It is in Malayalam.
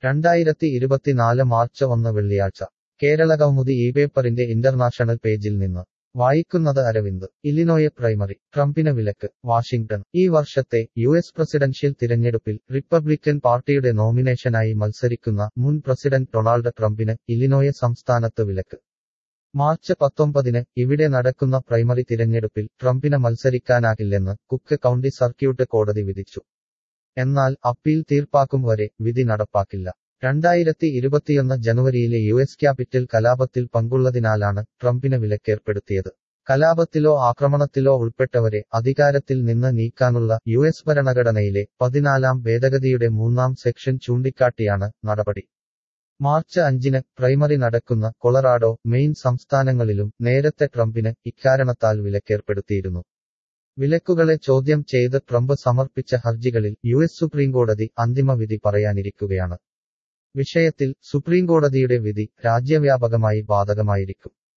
രണ്ടായിരത്തി ഇരുപത്തിനാല് മാർച്ച് ഒന്ന് വെള്ളിയാഴ്ച കേരളകൗമുദി ഈ പേപ്പറിന്റെ ഇന്റർനാഷണൽ പേജിൽ നിന്ന് വായിക്കുന്നത് അരവിന്ദ് ഇലിനോയെ പ്രൈമറി ട്രംപിന് വിലക്ക് വാഷിംഗ്ടൺ ഈ വർഷത്തെ യു എസ് പ്രസിഡൻഷ്യൽ തിരഞ്ഞെടുപ്പിൽ റിപ്പബ്ലിക്കൻ പാർട്ടിയുടെ നോമിനേഷനായി മത്സരിക്കുന്ന മുൻ പ്രസിഡന്റ് ഡൊണാൾഡ് ട്രംപിന് ഇലിനോയെ സംസ്ഥാനത്ത് വിലക്ക് മാർച്ച് പത്തൊമ്പതിന് ഇവിടെ നടക്കുന്ന പ്രൈമറി തിരഞ്ഞെടുപ്പിൽ ട്രംപിന് മത്സരിക്കാനാകില്ലെന്ന് കുക്ക് കൗണ്ടി സർക്യൂട്ട് കോടതി വിധിച്ചു എന്നാൽ അപ്പീൽ തീർപ്പാക്കും വരെ വിധി നടപ്പാക്കില്ല രണ്ടായിരത്തി ഇരുപത്തിയൊന്ന് ജനുവരിയിലെ യു എസ് ക്യാപിറ്റൽ കലാപത്തിൽ പങ്കുള്ളതിനാലാണ് ട്രംപിന് വിലക്കേർപ്പെടുത്തിയത് കലാപത്തിലോ ആക്രമണത്തിലോ ഉൾപ്പെട്ടവരെ അധികാരത്തിൽ നിന്ന് നീക്കാനുള്ള യു എസ് ഭരണഘടനയിലെ പതിനാലാം ഭേദഗതിയുടെ മൂന്നാം സെക്ഷൻ ചൂണ്ടിക്കാട്ടിയാണ് നടപടി മാർച്ച് അഞ്ചിന് പ്രൈമറി നടക്കുന്ന കൊളറാഡോ മെയിൻ സംസ്ഥാനങ്ങളിലും നേരത്തെ ട്രംപിന് ഇക്കാരണത്താൽ വിലക്കേർപ്പെടുത്തിയിരുന്നു വിലക്കുകളെ ചോദ്യം ചെയ്ത് ട്രംപ് സമർപ്പിച്ച ഹർജികളിൽ യു എസ് സുപ്രീംകോടതി അന്തിമ വിധി പറയാനിരിക്കുകയാണ് വിഷയത്തിൽ സുപ്രീംകോടതിയുടെ വിധി രാജ്യവ്യാപകമായി ബാധകമായിരിക്കും